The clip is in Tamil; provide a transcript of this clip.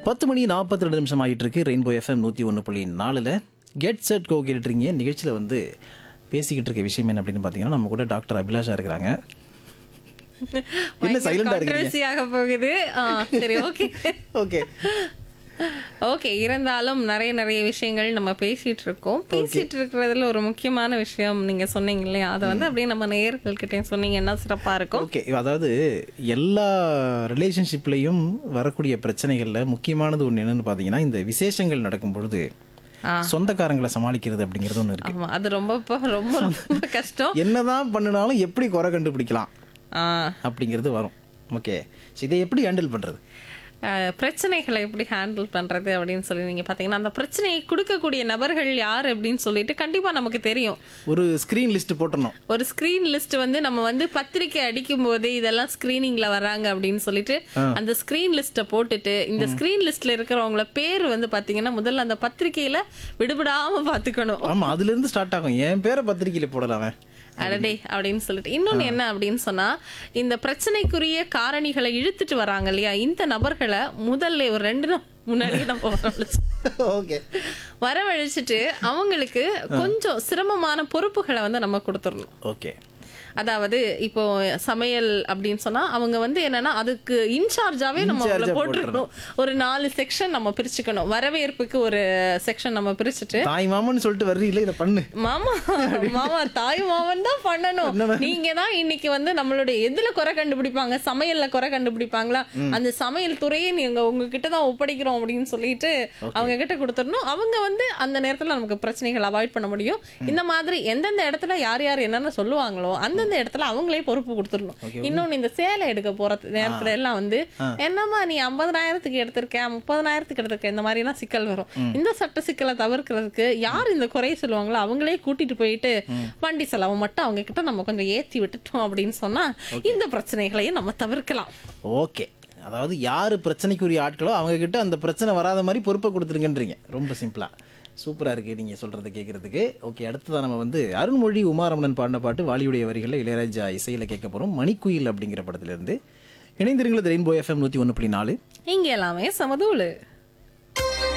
பத்து மணி நாற்பத்தி ரெண்டு நிமிஷம் ஆகிட்டு இருக்கு ரெயின்போ எஃப்எம் நூற்றி ஒன்று புள்ளி நாலில் கெட் செட் கோ கேட்டுருக்கீங்க நிகழ்ச்சியில் வந்து பேசிக்கிட்டு இருக்க விஷயம் என்ன அப்படின்னு பார்த்தீங்கன்னா நம்ம கூட டாக்டர் அபிலாஷா இருக்கிறாங்க என்ன சைலண்டா இருக்கீங்க Controversy ஆக போகுது ஆ, சரி ஓகே ஓகே ஓகே இருந்தாலும் நிறைய நிறைய விஷயங்கள் நம்ம பேசிட்டு இருக்கோம் பேசிட்டு இருக்கிறதுல ஒரு முக்கியமான விஷயம் நீங்க சொன்னீங்க இல்லையா அதை வந்து அப்படியே நம்ம நேயர்கள்கிட்ட சொன்னீங்கன்னா சிறப்பா இருக்கும் ஓகே அதாவது எல்லா ரிலேஷன்ஷிப்லேயும் வரக்கூடிய பிரச்சனைகளில் முக்கியமானது ஒன்று என்னன்னு பார்த்தீங்கன்னா இந்த விசேஷங்கள் நடக்கும் பொழுது ஆ. சொந்தக்காரங்களை சமாளிக்கிறது அப்படிங்கிறது ஒன்று இருக்கு ஆமா அது ரொம்ப ப- ரொம்ப ரொம்ப கஷ்டம் என்னதான் பண்ணினாலும் எப்படி குறை கண்டுபிடிக்கலாம் ஆ, அப்படிங்கிறது வரும் ஓகே இதை எப்படி ஹேண்டில் பண்ணுறது அஹ், பிரச்சனைகளை எப்படி ஹேண்டில் பண்றது அப்படின்னு சொல்லி நீங்க பாத்தீங்கன்னா அந்த பிரச்சனையை கொடுக்கக்கூடிய நபர்கள் யார் அப்படின்னு சொல்லிட்டு கண்டிப்பா நமக்கு தெரியும் ஒரு ஸ்க்ரீன் லிஸ்ட் போட்டுடணும் ஒரு ஸ்கிரீன் லிஸ்ட் வந்து நம்ம வந்து பத்திரிக்கை அடிக்கும் போது இதெல்லாம் ஸ்கிரீனிங்ல வராங்க அப்படின்னு சொல்லிட்டு அந்த ஸ்கிரீன் லிஸ்ட்டை போட்டுட்டு இந்த ஸ்கிரீன் லிஸ்ட்ல இருக்கிறவங்கள பேர் வந்து பாத்தீங்கன்னா முதல்ல அந்த பத்திரிக்கையில விடுபடாம பாத்துக்கணும் ஆமாம் அதுலேருந்து ஸ்டார்ட் ஆகும் என் பேரை பத்திரிக்கையில் போடலாம் அவன் அடடே அப்படின்னு சொல்லிட்டு இன்னொன்னு என்ன அப்படின்னு சொன்னா இந்த பிரச்சனைக்குரிய காரணிகளை இழுத்துட்டு வராங்க இல்லையா இந்த நபர்களை முதல்ல ஒரு ரெண்டு நாள் முன்னாடியே நம்ம வரவழைச்சு ஓகே வரவழைச்சிட்டு அவங்களுக்கு கொஞ்சம் சிரமமான பொறுப்புகளை வந்து நம்ம கொடுத்துடணும் ஓகே அதாவது இப்போ சமையல் அப்படின்னு சொன்னா அவங்க வந்து என்னன்னா அதுக்கு இன்சார்ஜாவே நம்ம அவங்கள In charge ஆ போட்டுருக்கணும் ஒரு நாலு செக்ஷன் நம்ம பிரிச்சுக்கணும் வரவேற்புக்கு ஒரு செக்ஷன் நம்ம பிரிச்சுட்டு தாய் மாமன்னு சொல்லிட்டு வர்றீங்களே இதை பண்ணு மாமா மாமா தாய் மாமன் தான் பண்ணணும் நீங்க தான் இன்னைக்கு வந்து நம்மளுடைய எதுல குறை கண்டுபிடிப்பாங்க சமையல்ல குறை கண்டுபிடிப்பாங்களா அந்த சமையல் துறையை நீங்க உங்ககிட்ட தான் ஒப்படைக்கிறோம் அப்படின்னு சொல்லிட்டு அவங்க கிட்ட கொடுத்துடணும் அவங்க வந்து அந்த நேரத்துல நமக்கு பிரச்சனைகள் அவாய்ட் பண்ண முடியும் இந்த மாதிரி எந்தெந்த இடத்துல யார் யார் என்னென்ன சொல்லுவாங்களோ அந்தந்த இடத்துல அவங்களே பொறுப்பு கொடுத்துடணும் இன்னொன்னு இந்த சேலை எடுக்க போற நேரத்துல எல்லாம் வந்து என்னம்மா நீ ஐம்பதனாயிரத்துக்கு எடுத்திருக்க முப்பதனாயிரத்துக்கு எடுத்திருக்க இந்த மாதிரி எல்லாம் சிக்கல் வரும் இந்த சட்ட சிக்கலை தவிர்க்கிறதுக்கு யார் இந்த குறைய சொல்லுவாங்களோ அவங்களே கூட்டிட்டு போயிட்டு வண்டி செலவு மட்டும் அவங்க கிட்ட நம்ம கொஞ்சம் ஏத்தி விட்டுட்டோம் அப்படின்னு சொன்னா இந்த பிரச்சனைகளையும் நம்ம தவிர்க்கலாம் ஓகே அதாவது யார் பிரச்சனைக்குரிய ஆட்களோ அவங்க கிட்ட அந்த பிரச்சனை வராத மாதிரி பொறுப்பை கொடுத்துருங்கன்றீங்க ரொம்ப சிம்பிளா சூப்பராக இருக்குது நீங்கள் சொல்கிறத கேட்குறதுக்கு ஓகே அடுத்ததான் நம்ம வந்து அருண்மொழி உமாரமணன் பாடின பாட்டு வாலியுடைய வரிகளில் இளையராஜா இசையில் கேட்க போகிறோம் மணிக்குயில் அப்படிங்கிற படத்துலேருந்து இணைந்திருங்களது ரெயின்போ எஃப்எம் நூற்றி ஒன்று புள்ளி நாலு இங்க எல்லாமே சமதூளு